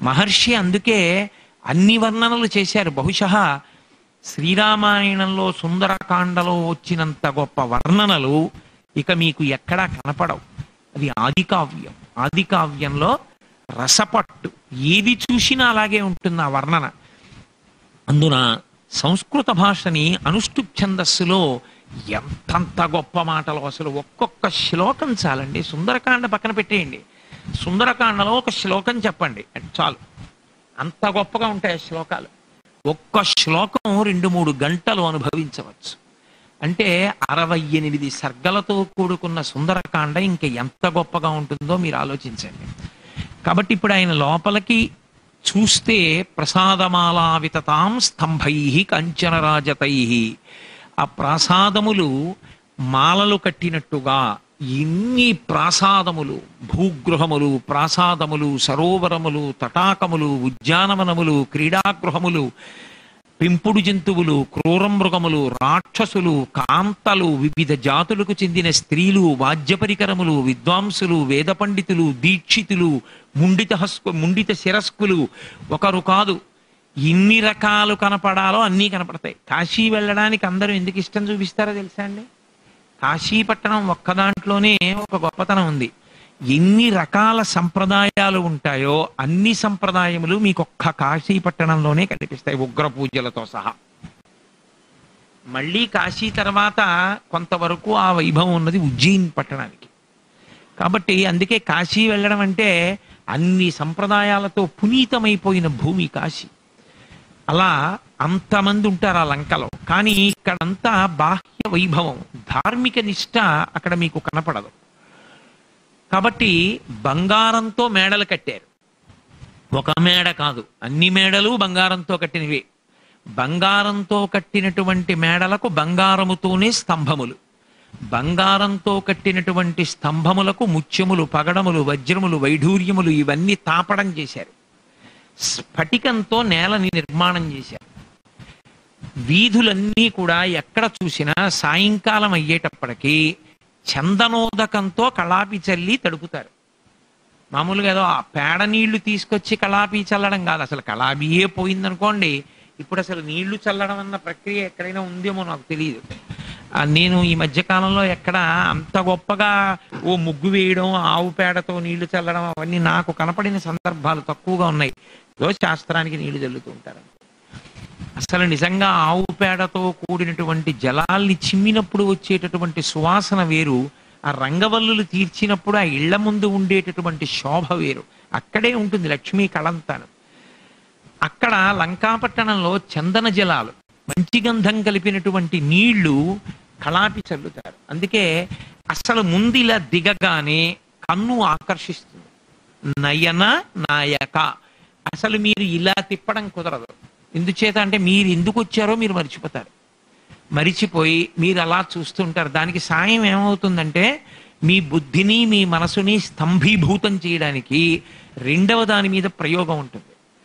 మహర్షి అందుకే అన్ని వర్ణనలు చేశారు బహుశः శ్రీరామాయణంలో సుందరకాండలో వచ్చినంత గొప్ప వర్ణనలు ఇక మీకు ఎక్కడా కనపడవు అది ఆది కావ్యం ఆది కావ్యంలో రసపట్టు ఏది చూసినా అలాగే ఉంటుంది ఆ వర్ణన అందున సంస్కృత భాషని అనుష్ఠుప్ ఛందస్సులో ఎంతంత గొప్ప మాటలు అసలు ఒక్కొక్క శ్లోకం చాలండి సుందరకాండ పక్కన పెట్టేయండి సుందరకాండలో ఒక శ్లోకం చెప్పండి చాలు అంత గొప్పగా ఉంటాయి ఆ శ్లోకాలు ఒక్క శ్లోకం రెండు మూడు గంటలు అనుభవించవచ్చు అంటే అరవై ఎనిమిది సర్గలతో కూడుకున్న సుందరకాండ ఇంకా ఎంత గొప్పగా ఉంటుందో మీరు ఆలోచించండి కాబట్టి ఇప్పుడు ఆయన లోపలికి చూస్తే ప్రసాదమాలా వితతాం స్తంభై కంచనరాజతై ఆ ప్రాసాదములు మాలలు కట్టినట్టుగా ఇన్ని ప్రాసాదములు భూగృహములు ప్రాసాదములు సరోవరములు తటాకములు ఉద్యానవనములు క్రీడాగృహములు పెంపుడు జంతువులు క్రూర మృగములు రాక్షసులు కాంతలు వివిధ జాతులకు చెందిన స్త్రీలు వాద్య పరికరములు విద్వాంసులు వేద పండితులు దీక్షితులు ముండిత హస్కు ముండిత శిరస్కులు ఒకరు కాదు ఇన్ని రకాలు కనపడాలో అన్నీ కనపడతాయి కాశీ వెళ్ళడానికి అందరూ ఎందుకు ఇష్టం చూపిస్తారో తెలుసా అండి కాశీపట్టణం ఒక్క దాంట్లోనే ఒక గొప్పతనం ఉంది ఎన్ని రకాల సంప్రదాయాలు ఉంటాయో అన్ని సంప్రదాయములు మీకు ఒక్క కాశీపట్టణంలోనే కనిపిస్తాయి ఉగ్ర పూజలతో సహా మళ్ళీ కాశీ తర్వాత కొంతవరకు ఆ వైభవం ఉన్నది ఉజ్జయిన్ పట్టణానికి కాబట్టి అందుకే కాశీ వెళ్ళడం అంటే అన్ని సంప్రదాయాలతో పునీతమైపోయిన భూమి కాశీ అలా అంతమంది ఉంటారు ఆ లంకలో కానీ ఇక్కడంతా బాహ్య వైభవం ధార్మిక నిష్ట అక్కడ మీకు కనపడదు కాబట్టి బంగారంతో మేడలు కట్టారు ఒక మేడ కాదు అన్ని మేడలు బంగారంతో కట్టినవే బంగారంతో కట్టినటువంటి మేడలకు బంగారముతోనే స్తంభములు బంగారంతో కట్టినటువంటి స్తంభములకు ముత్యములు పగడములు వజ్రములు వైఢూర్యములు ఇవన్నీ తాపడం చేశారు స్ఫటికంతో నేలని నిర్మాణం చేశారు వీధులన్నీ కూడా ఎక్కడ చూసినా సాయంకాలం అయ్యేటప్పటికీ చందనోదకంతో కళాపి చల్లి తడుపుతారు మామూలుగా ఏదో ఆ పేడ నీళ్లు తీసుకొచ్చి కళాపి చల్లడం కాదు అసలు కళాబియే పోయిందనుకోండి ఇప్పుడు అసలు నీళ్లు చల్లడం అన్న ప్రక్రియ ఎక్కడైనా ఉందేమో నాకు తెలియదు ఆ, నేను ఈ మధ్య కాలంలో ఎక్కడ అంత గొప్పగా ఓ ముగ్గు వేయడం ఆవు పేడతో నీళ్లు చల్లడం అవన్నీ నాకు కనపడిన సందర్భాలు తక్కువగా ఉన్నాయి ఏదో శాస్త్రానికి నీళ్లు చల్లుతూ ఉంటారు అసలు నిజంగా ఆవు పేడతో కూడినటువంటి జలాల్ని చిమ్మినప్పుడు వచ్చేటటువంటి సువాసన వేరు ఆ రంగవల్లులు తీర్చినప్పుడు ఆ ఇళ్ల ముందు ఉండేటటువంటి శోభ వేరు అక్కడే ఉంటుంది లక్ష్మీ కళంతాను అక్కడ లంకాపట్టణంలో చందన జలాలు మంచి గంధం కలిపినటువంటి నీళ్లు కళాపి చల్లుతారు అందుకే అసలు ముందు ఇలా దిగగానే కన్ను ఆకర్షిస్తుంది నయన నాయక అసలు మీరు ఇలా తిప్పడం కుదరదు ఎందుచేత అంటే మీరు ఎందుకు వచ్చారో మీరు మర్చిపోతారు మరిచిపోయి మీరు అలా చూస్తుంటారు దానికి సాయం ఏమవుతుందంటే మీ బుద్ధిని మీ మనసుని స్తంభీభూతం చేయడానికి రెండవ దాని మీద ప్రయోగం ఉంటుంది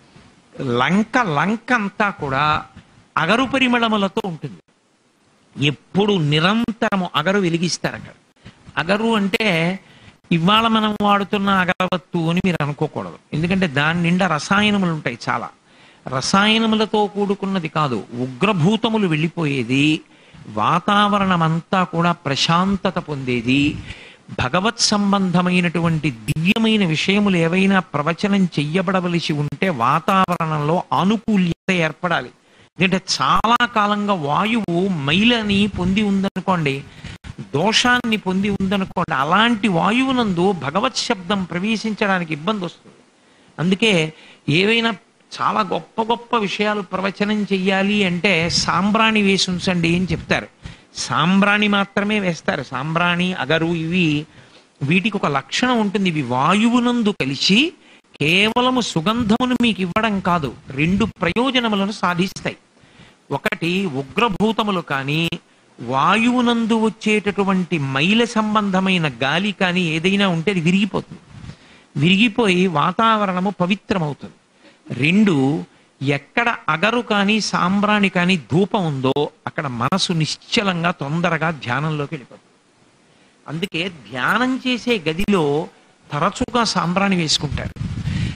లంక లంక అంతా కూడా అగరు పరిమళములతో ఉంటుంది ఎప్పుడు నిరంతరము అగరు వెలిగిస్తారు అక్కడ అగరు అంటే ఇవాళ మనం వాడుతున్న అగరవత్తు అని మీరు అనుకోకూడదు ఎందుకంటే దాని నిండా రసాయనములు ఉంటాయి చాలా రసాయనములతో కూడుకున్నది కాదు ఉగ్రభూతములు వెళ్ళిపోయేది వాతావరణం అంతా కూడా ప్రశాంతత పొందేది భగవత్ సంబంధమైనటువంటి దివ్యమైన విషయములు ఏవైనా ప్రవచనం చెయ్యబడవలసి ఉంటే వాతావరణంలో ఆనుకూల్యత ఏర్పడాలి ఎందుకంటే చాలా కాలంగా వాయువు మైలని పొంది ఉందనుకోండి దోషాన్ని పొంది ఉందనుకోండి అలాంటి వాయువునందు భగవత్ శబ్దం ప్రవేశించడానికి ఇబ్బంది వస్తుంది అందుకే ఏవైనా చాలా గొప్ప గొప్ప విషయాలు ప్రవచనం చెయ్యాలి అంటే సాంబ్రాణి వేసి ఉంచండి అని చెప్తారు సాంబ్రాణి మాత్రమే వేస్తారు సాంబ్రాణి అగరు ఇవి వీటికి ఒక లక్షణం ఉంటుంది ఇవి వాయువునందు కలిసి కేవలము సుగంధమును మీకు ఇవ్వడం కాదు రెండు ప్రయోజనములను సాధిస్తాయి ఒకటి ఉగ్రభూతములు కానీ వాయువునందు వచ్చేటటువంటి మైల సంబంధమైన గాలి కానీ ఏదైనా ఉంటే అది విరిగిపోతుంది విరిగిపోయి వాతావరణము పవిత్రమవుతుంది రెండు ఎక్కడ అగరు కానీ సాంబ్రాణి కానీ ధూపం ఉందో అక్కడ మనసు నిశ్చలంగా తొందరగా ధ్యానంలోకి వెళ్ళిపోతుంది అందుకే ధ్యానం చేసే గదిలో తరచుగా సాంబ్రాణి వేసుకుంటారు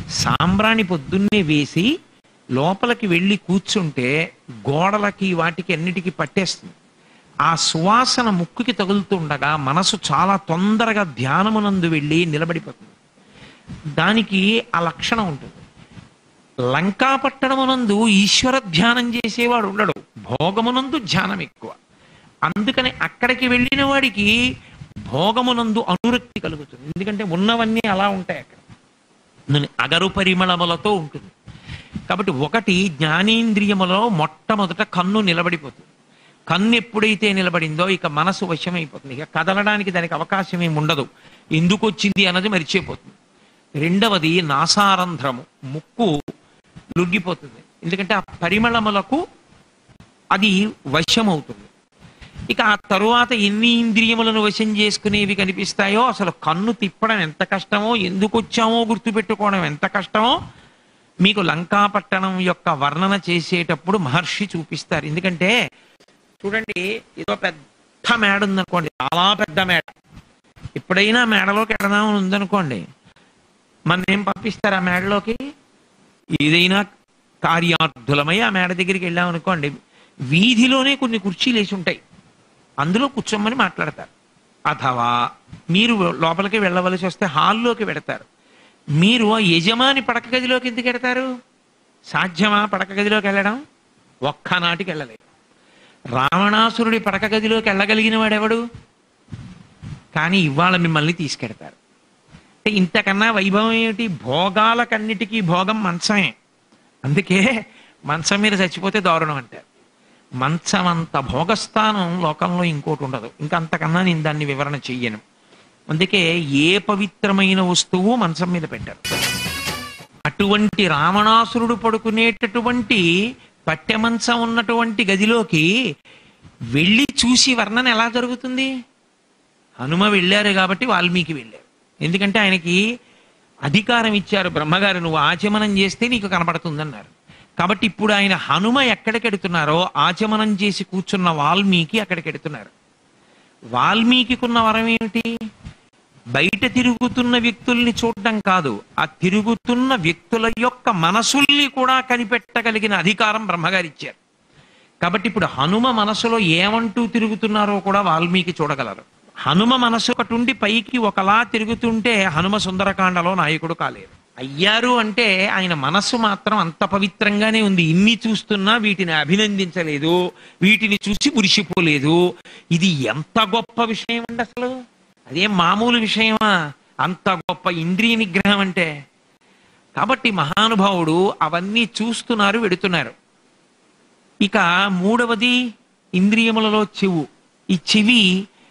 సాంబ్రాణి పొద్దున్నే వేసి లోపలికి వెళ్ళి కూర్చుంటే గోడలకి వాటికి అన్నిటికీ పట్టేస్తుంది ఆ సువాసన ముక్కుకి తగులుతుండగా మనసు చాలా తొందరగా ధ్యానమునందు వెళ్ళి నిలబడిపోతుంది దానికి ఆ లక్షణం ఉంటుంది లంకా పట్టణమునందు ఈశ్వర ధ్యానం చేసేవాడు ఉండడు భోగమునందు ధ్యానం ఎక్కువ అందుకని అక్కడికి వెళ్ళిన వాడికి భోగమునందు అనురక్తి కలుగుతుంది ఎందుకంటే ఉన్నవన్నీ అలా ఉంటాయి అక్కడ నన్ను అగరు పరిమళములతో ఉంటుంది కాబట్టి ఒకటి జ్ఞానేంద్రియములో మొట్టమొదట కన్ను నిలబడిపోతుంది కన్ను ఎప్పుడైతే నిలబడిందో ఇక మనసు వశమైపోతుంది ఇక కదలడానికి దానికి అవకాశం ఏమి ఉండదు ఎందుకు వచ్చింది అన్నది మరిచిపోతుంది రెండవది నాసారంధ్రము ముక్కు లొంగిపోతుంది ఎందుకంటే ఆ పరిమళములకు అది వశమవుతుంది ఇక ఆ తరువాత ఎన్ని ఇంద్రియములను వశం చేసుకునేవి కనిపిస్తాయో అసలు కన్ను తిప్పడం ఎంత కష్టమో ఎందుకు వచ్చామో గుర్తుపెట్టుకోవడం ఎంత కష్టమో మీకు లంకాపట్టణం యొక్క వర్ణన చేసేటప్పుడు మహర్షి చూపిస్తారు ఎందుకంటే చూడండి ఏదో పెద్ద మేడ ఉందనుకోండి చాలా పెద్ద మేడ ఎప్పుడైనా మేడలోకి ఎడదామని ఉందనుకోండి మన ఏం పంపిస్తారు ఆ మేడలోకి ఏదైనా కార్యార్థులమై ఆ మేడ దగ్గరికి వెళ్ళామనుకోండి వీధిలోనే కొన్ని కుర్చీలు వేసి ఉంటాయి అందులో కూర్చోమని మాట్లాడతారు అథవా మీరు లోపలికి వెళ్ళవలసి వస్తే హాల్లోకి వెడతారు మీరు ఆ యజమాని పడక గదిలోకి ఎందుకు వెడతారు సాధ్యమా పడక గదిలోకి వెళ్ళడం ఒక్కనాటికి వెళ్ళలేదు రావణాసురుడి పడక గదిలోకి వెళ్ళగలిగిన వాడెవడు కానీ ఇవాళ మిమ్మల్ని తీసుకెడతారు అంటే ఇంతకన్నా వైభవం ఏమిటి భోగాలకన్నిటికీ భోగం మంచమే అందుకే మంచం మీద చచ్చిపోతే దారుణం అంటారు మంచం అంత భోగస్థానం లోకంలో ఇంకోటి ఉండదు ఇంకా అంతకన్నా నేను దాన్ని వివరణ చెయ్యను అందుకే ఏ పవిత్రమైన వస్తువు మంచం మీద పెట్టారు అటువంటి రావణాసురుడు పడుకునేటటువంటి పట్టె మంచం ఉన్నటువంటి గదిలోకి వెళ్ళి చూసి వర్ణన ఎలా జరుగుతుంది హనుమ వెళ్ళారు కాబట్టి వాల్మీకి వెళ్ళారు ఎందుకంటే ఆయనకి అధికారం ఇచ్చారు బ్రహ్మగారు నువ్వు ఆచమనం చేస్తే నీకు కనపడుతుందన్నారు కాబట్టి ఇప్పుడు ఆయన హనుమ ఎక్కడికెడుతున్నారో ఆచమనం చేసి కూర్చున్న వాల్మీకి అక్కడికెడుతున్నారు వాల్మీకికున్న వరం ఏమిటి బయట తిరుగుతున్న వ్యక్తుల్ని చూడడం కాదు ఆ తిరుగుతున్న వ్యక్తుల యొక్క మనసుల్ని కూడా కనిపెట్టగలిగిన అధికారం బ్రహ్మగారు ఇచ్చారు కాబట్టి ఇప్పుడు హనుమ మనసులో ఏమంటూ తిరుగుతున్నారో కూడా వాల్మీకి చూడగలరు హనుమ మనసు ఒకటి ఉండి పైకి ఒకలా తిరుగుతుంటే హనుమ సుందరకాండలో నాయకుడు కాలేరు అయ్యారు అంటే ఆయన మనస్సు మాత్రం అంత పవిత్రంగానే ఉంది ఇన్ని చూస్తున్నా వీటిని అభినందించలేదు వీటిని చూసి మురిసిపోలేదు ఇది ఎంత గొప్ప విషయం అండి అసలు అదేం మామూలు విషయమా అంత గొప్ప ఇంద్రియ నిగ్రహం అంటే కాబట్టి మహానుభావుడు అవన్నీ చూస్తున్నారు వెడుతున్నారు ఇక మూడవది ఇంద్రియములలో చెవు ఈ చెవి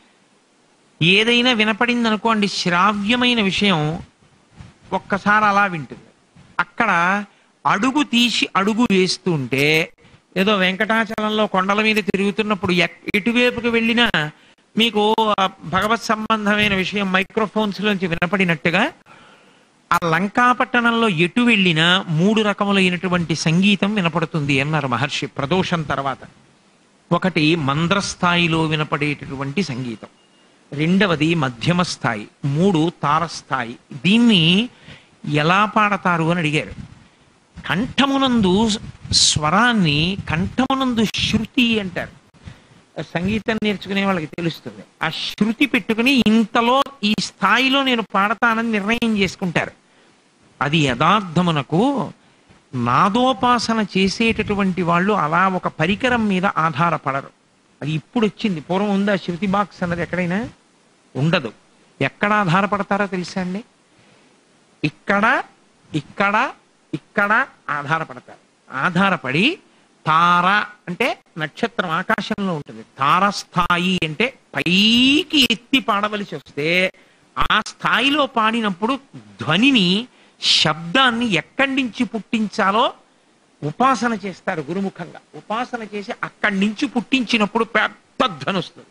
ఏదైనా వినపడింది అనుకోండి శ్రావ్యమైన విషయం ఒక్కసారి అలా వింటుంది అక్కడ అడుగు తీసి అడుగు వేస్తుంటే ఏదో వెంకటాచలంలో కొండల మీద తిరుగుతున్నప్పుడు ఎక్- ఎటువైపుకి వెళ్ళినా మీకు ఆ భగవత్ సంబంధమైన విషయం మైక్రోఫోన్స్ లోంచి వినపడినట్టుగా ఆ లంకాపట్టణంలో ఎటు వెళ్ళినా మూడు రకములైనటువంటి సంగీతం వినపడుతుంది అన్నారు మహర్షి ప్రదోషం తర్వాత ఒకటి మంద్రస్థాయిలో వినపడేటటువంటి సంగీతం రెండవది మధ్యమ స్థాయి మూడు తారస్థాయి దీన్ని ఎలా పాడతారు అని అడిగారు కంఠమునందు స్వరాన్ని కంఠమునందు శృతి అంటారు సంగీతం నేర్చుకునే వాళ్ళకి తెలుస్తుంది ఆ శృతి పెట్టుకుని ఇంతలో ఈ స్థాయిలో నేను పాడతానని నిర్ణయం చేసుకుంటారు అది యథార్థమునకు నాదోపాసన చేసేటటువంటి వాళ్ళు అలా ఒక పరికరం మీద ఆధారపడరు అది ఇప్పుడు వచ్చింది పూర్వం ఉందా శృతి బాక్స్ అన్నది ఎక్కడైనా ఉండదు ఎక్కడ ఆధారపడతారో తెలుసా అండి ఇక్కడ ఇక్కడ ఇక్కడ ఆధారపడతారు ఆధారపడి తార అంటే నక్షత్రం ఆకాశంలో ఉంటుంది తారస్థాయి అంటే పైకి ఎత్తి పాడవలసి వస్తే ఆ స్థాయిలో పాడినప్పుడు ధ్వనిని శబ్దాన్ని ఎక్కడి నుంచి పుట్టించాలో ఉపాసన చేస్తారు గురుముఖంగా ఉపాసన చేసి అక్కడి నుంచి పుట్టించినప్పుడు పెద్ద ధ్వని వస్తుంది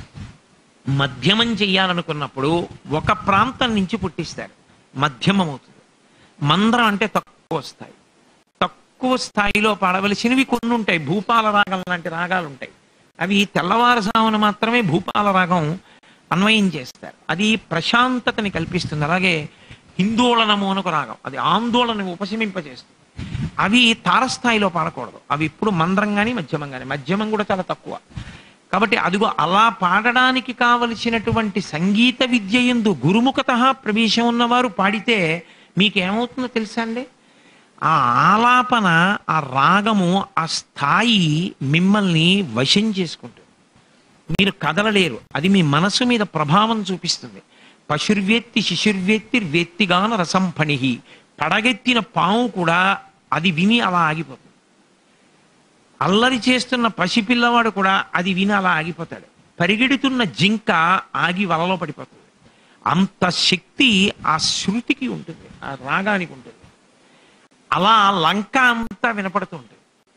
మధ్యమం చెయ్యాలనుకున్నప్పుడు ఒక ప్రాంతం నుంచి పుట్టిస్తారు మధ్యమం అవుతుంది మంద్రం అంటే తక్కువ స్థాయి తక్కువ స్థాయిలో పాడవలసినవి కొన్ని ఉంటాయి భూపాల రాగం లాంటి రాగాలు ఉంటాయి అవి తెల్లవారుజామున మాత్రమే భూపాల రాగం అన్వయం చేస్తారు అది ప్రశాంతతని కల్పిస్తుంది అలాగే హిందోళనము అని ఒక రాగం అది ఆందోళన ఉపశమింపజేస్తుంది అవి తారస్థాయిలో పాడకూడదు అవి ఇప్పుడు మంద్రం కానీ మధ్యమం కానీ మధ్యమం కూడా చాలా తక్కువ కాబట్టి అదిగో అలా పాడడానికి కావలసినటువంటి సంగీత విద్య ఎందు గురుముఖత ప్రవేశం ఉన్నవారు పాడితే మీకేమవుతుందో తెలుసా అండి ఆ ఆలాపన ఆ రాగము ఆ స్థాయి మిమ్మల్ని వశం చేసుకుంటుంది మీరు కదలలేరు అది మీ మనసు మీద ప్రభావం చూపిస్తుంది పశుర్వ్యక్తి శిశుర్వ్యక్తి వ్యక్తిగాన రసం ఫణిహి పడగెత్తిన పాము కూడా అది విని అలా ఆగిపోతుంది అల్లరి చేస్తున్న పసిపిల్లవాడు కూడా అది విని అలా ఆగిపోతాడు పరిగెడుతున్న జింక ఆగి వలలో పడిపోతుంది అంత శక్తి ఆ శృతికి ఉంటుంది ఆ రాగానికి ఉంటుంది అలా లంక అంతా వినపడుతుంటుంది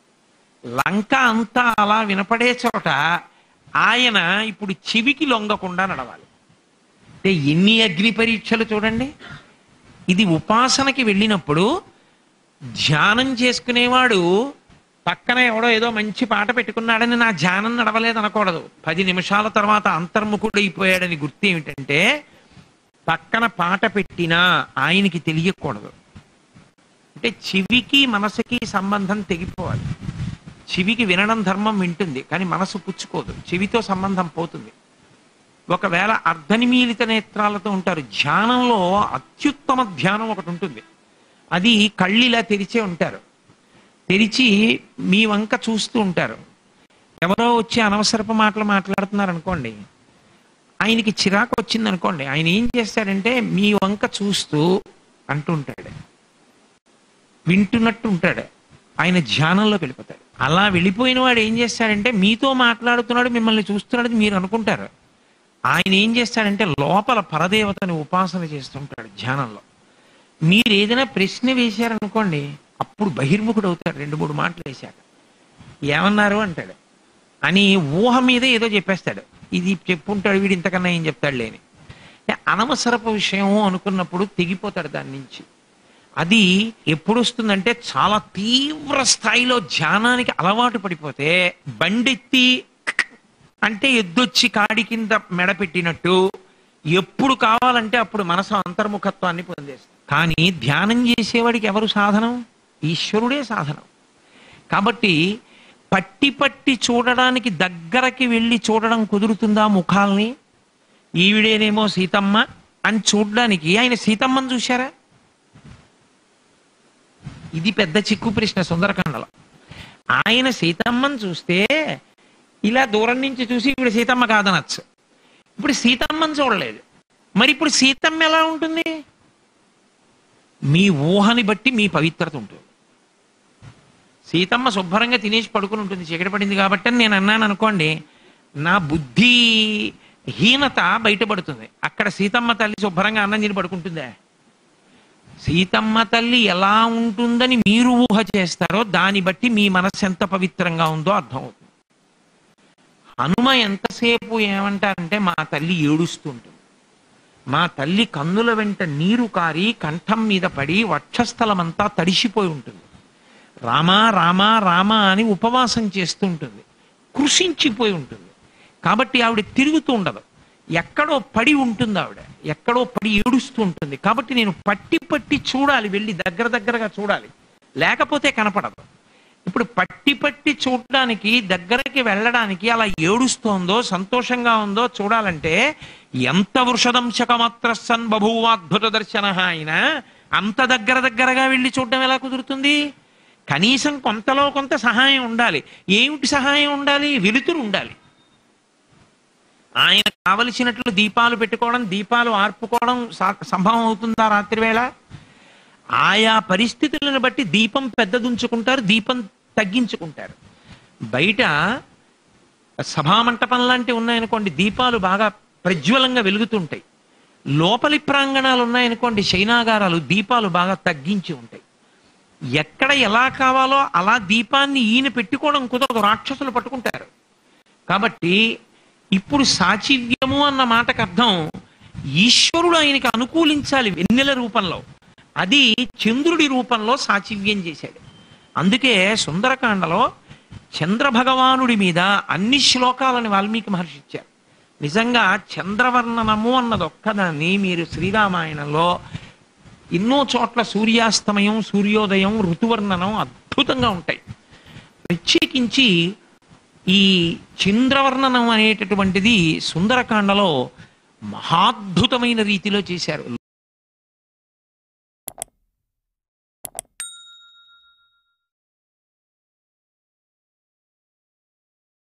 లంక అంతా అలా వినపడే చోట ఆయన ఇప్పుడు చెవికి లొంగకుండా నడవాలి అంటే ఎన్ని అగ్ని పరీక్షలు చూడండి ఇది ఉపాసనకి వెళ్ళినప్పుడు ధ్యానం చేసుకునేవాడు పక్కన ఎవడో ఏదో మంచి పాట పెట్టుకున్నాడని నా ధ్యానం నడవలేదు అనకూడదు పది నిమిషాల తర్వాత అంతర్ముఖుడైపోయాడని గుర్తు ఏమిటంటే పక్కన పాట పెట్టినా ఆయనకి తెలియకూడదు అంటే చెవికి మనసుకి సంబంధం తెగిపోవాలి చెవికి వినడం ధర్మం వింటుంది కానీ మనసు పుచ్చుకోదు చెవితో సంబంధం పోతుంది ఒకవేళ అర్ధనిమీలిత నేత్రాలతో ఉంటారు ధ్యానంలో అత్యుత్తమ ధ్యానం ఒకటి ఉంటుంది అది కళ్ళిలా తెరిచే ఉంటారు తెరిచి మీ వంక చూస్తూ ఉంటారు ఎవరో వచ్చి అనవసరపు మాటలు మాట్లాడుతున్నారు అనుకోండి ఆయనకి చిరాకు వచ్చింది అనుకోండి ఆయన ఏం చేస్తాడంటే మీ వంక చూస్తూ అంటుంటాడు వింటున్నట్టు ఉంటాడు ఆయన ధ్యానంలోకి వెళ్ళిపోతాడు అలా వెళ్ళిపోయిన వాడు ఏం చేస్తాడంటే మీతో మాట్లాడుతున్నాడు మిమ్మల్ని చూస్తున్నాడు మీరు అనుకుంటారు ఆయన ఏం చేస్తాడంటే లోపల పరదేవతని ఉపాసన చేస్తుంటాడు ధ్యానంలో మీరు ఏదైనా ప్రశ్న వేశారనుకోండి అప్పుడు బహిర్ముఖుడు అవుతాడు రెండు మూడు మాటలు వేశాక ఏమన్నారు అంటాడు అని ఊహ మీద ఏదో చెప్పేస్తాడు ఇది చెప్పుంటాడు వీడు ఇంతకన్నా ఏం చెప్తాడు లేని అంటే అనవసరపు విషయం అనుకున్నప్పుడు తెగిపోతాడు దాని నుంచి అది ఎప్పుడు వస్తుందంటే చాలా తీవ్ర స్థాయిలో ధ్యానానికి అలవాటు పడిపోతే బండెత్తి అంటే ఎద్దొచ్చి కాడి కింద మెడ పెట్టినట్టు ఎప్పుడు కావాలంటే అప్పుడు మనసు అంతర్ముఖత్వాన్ని పొందేస్తుంది కానీ ధ్యానం చేసేవాడికి ఎవరు సాధనం ఈశ్వరుడే సాధనం కాబట్టి పట్టి పట్టి చూడడానికి దగ్గరకి వెళ్ళి చూడడం కుదురుతుందా ముఖాల్ని ఈవిడేనేమో సీతమ్మ అని చూడడానికి ఆయన సీతమ్మని చూశారా ఇది పెద్ద చిక్కు ప్రశ్న సుందరకాండలో ఆయన సీతమ్మని చూస్తే ఇలా దూరం నుంచి చూసి ఇప్పుడు సీతమ్మ కాదనొచ్చు ఇప్పుడు సీతమ్మని చూడలేదు మరి ఇప్పుడు సీతమ్మ ఎలా ఉంటుంది మీ ఊహని బట్టి మీ పవిత్రత ఉంటుంది సీతమ్మ శుభ్రంగా తినేసి పడుకుని ఉంటుంది చీకటి పడింది కాబట్టి అని నేను అన్నాను అనుకోండి నా బుద్ధి హీనత బయటపడుతుంది అక్కడ సీతమ్మ తల్లి శుభ్రంగా అన్నం తిని పడుకుంటుందే సీతమ్మ తల్లి ఎలా ఉంటుందని మీరు ఊహ చేస్తారో దాన్ని బట్టి మీ మనస్సు ఎంత పవిత్రంగా ఉందో అర్థమవుతుంది హనుమ ఎంతసేపు ఏమంటారంటే మా తల్లి ఏడుస్తుంటుంది మా తల్లి కన్నుల వెంట నీరు కారి కంఠం మీద పడి వక్షస్థలమంతా తడిసిపోయి ఉంటుంది రామా రామా రామా అని ఉపవాసం చేస్తుంటుంది కృషించిపోయి ఉంటుంది కాబట్టి ఆవిడ తిరుగుతూ ఉండదు ఎక్కడో పడి ఉంటుంది ఆవిడ ఎక్కడో పడి ఏడుస్తూ ఉంటుంది కాబట్టి నేను పట్టి పట్టి చూడాలి వెళ్ళి దగ్గర దగ్గరగా చూడాలి లేకపోతే కనపడదు ఇప్పుడు పట్టి పట్టి చూడడానికి దగ్గరకి వెళ్ళడానికి అలా ఏడుస్తోందో సంతోషంగా ఉందో చూడాలంటే ఎంత వృషదంశక మాత్ర సన్ బభూవాద్భుత దర్శన ఆయన అంత దగ్గర దగ్గరగా వెళ్ళి చూడడం ఎలా కుదురుతుంది కనీసం కొంతలో కొంత సహాయం ఉండాలి ఏమిటి సహాయం ఉండాలి వెలుతురు ఉండాలి ఆయన కావలసినట్లు దీపాలు పెట్టుకోవడం దీపాలు ఆర్పుకోవడం సా- సంభవం అవుతుందా రాత్రి వేళ ఆయా పరిస్థితులను బట్టి దీపం పెద్దదుంచుకుంటారు దీపం తగ్గించుకుంటారు బయట సభామంటపం లాంటివి ఉన్నాయనుకోండి దీపాలు బాగా ప్రజ్వలంగా వెలుగుతుంటాయి లోపలి ప్రాంగణాలు ఉన్నాయనుకోండి శైనాగారాలు దీపాలు బాగా తగ్గించి ఉంటాయి ఎక్కడ ఎలా కావాలో అలా దీపాన్ని ఈయన పెట్టుకోవడం కుదరదు రాక్షసులు పట్టుకుంటారు కాబట్టి ఇప్పుడు సాచివ్యము అన్న మాటకు అర్థం ఈశ్వరుడు ఆయనకి అనుకూలించాలి వెన్నెల రూపంలో అది చంద్రుడి రూపంలో సాచివ్యం చేశాడు అందుకే సుందరకాండలో చంద్ర భగవానుడి మీద అన్ని శ్లోకాలని వాల్మీకి మహర్షి ఇచ్చారు నిజంగా చంద్రవర్ణనము అన్నది ఒక్కదాన్ని మీరు శ్రీరామాయణంలో ఎన్నో చోట్ల సూర్యాస్తమయం సూర్యోదయం ఋతువర్ణనం అద్భుతంగా ఉంటాయి ప్రత్యేకించి ఈ చంద్రవర్ణనం అనేటటువంటిది సుందరకాండలో మహాద్భుతమైన రీతిలో చేశారు